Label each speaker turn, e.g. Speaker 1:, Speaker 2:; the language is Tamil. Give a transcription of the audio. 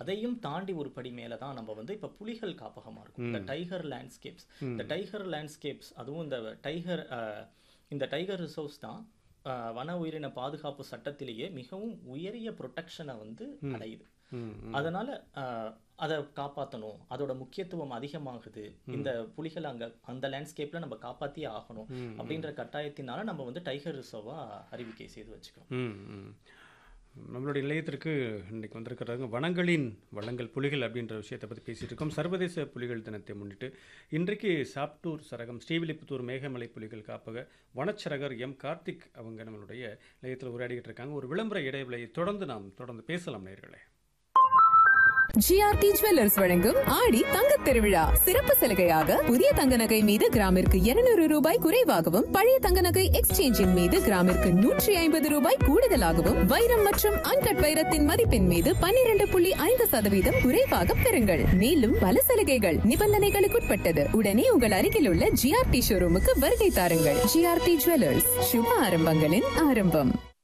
Speaker 1: அதையும் தாண்டி ஒரு படி மேலே தான் நம்ம வந்து இப்போ புலிகள் காப்பகமாக இருக்கும் இந்த டைகர் லேண்ட்ஸ்கேப்ஸ் இந்த டைகர் லேண்ட்ஸ்கேப்ஸ் அதுவும் இந்த டைகர் இந்த டைகர் ரிசர்வ்ஸ் தான் அஹ், வன உயிரின பாதுகாப்பு சட்டத்திலேயே மிகவும் உயரிய ப்ரொடெக்ஷனை வந்து அடையுது
Speaker 2: ம்,
Speaker 1: அதனால அஹ், அதை காப்பாற்றணும் அதோட முக்கியத்துவம் அதிகமாகுது இந்த புலிகள் அங்க அந்த லேண்ட்ஸ்கேப்ல நம்ம காப்பாத்தியே ஆகணும் அப்படின்ற கட்டாயத்தினால நம்ம வந்து டைகர் ரிசர்வா அறிவிக்கை செய்து வச்சுக்கிறோம்
Speaker 2: ம், ம். நம்மளுடைய நிலையத்திற்கு இன்னைக்கு வந்திருக்கிறாங்க வனங்களின் வளங்கள் புலிகள் அப்படின்ற விஷயத்தை பற்றி பேசிட்டு இருக்கோம் சர்வதேச புலிகள் தினத்தை முன்னிட்டு இன்றைக்கு சாப்டூர் சரகம் ஸ்ரீவில்லிபுத்தூர் மேகமலை புலிகள் காப்பக வனச்சரகர் எம் கார்த்திக் அவங்க நம்மளுடைய நிலையத்தில் உரையாடிக்கிட்டு இருக்காங்க ஒரு விளம்பர இடைவெளியை தொடர்ந்து நாம் தொடர்ந்து பேசலாம் நேர்களே
Speaker 3: ஜிஆர்டி ஜுவல்லர்ஸ் வழங்கும் ஆடி தங்கத் திருவிழா சிறப்பு சலுகையாக புதிய தங்க நகை மீது கிராமிற்கு 200 ரூபாய் குறைவாகவும் பழைய தங்க நகை எக்ஸ்சேஞ்சின் மீது கிராமிற்கு நூற்றி ஐம்பது ரூபாய் கூடுதலாகவும் வைரம் மற்றும் அன்கட் வைரத்தின் மதிப்பின் மீது 12.5% புள்ளி ஐந்து சதவீதம் குறைவாக பெறுங்கள் மேலும் பல சலுகைகள் நிபந்தனைகளுக்குட்பட்டது உடனே உங்கள் அருகில் உள்ள ஜிஆர்டி ஷோரூமுக்கு வருகை தாருங்கள் ஜிஆர்டி ஜுவல்லர்ஸ் சுப ஆரம்பங்களின் ஆரம்பம்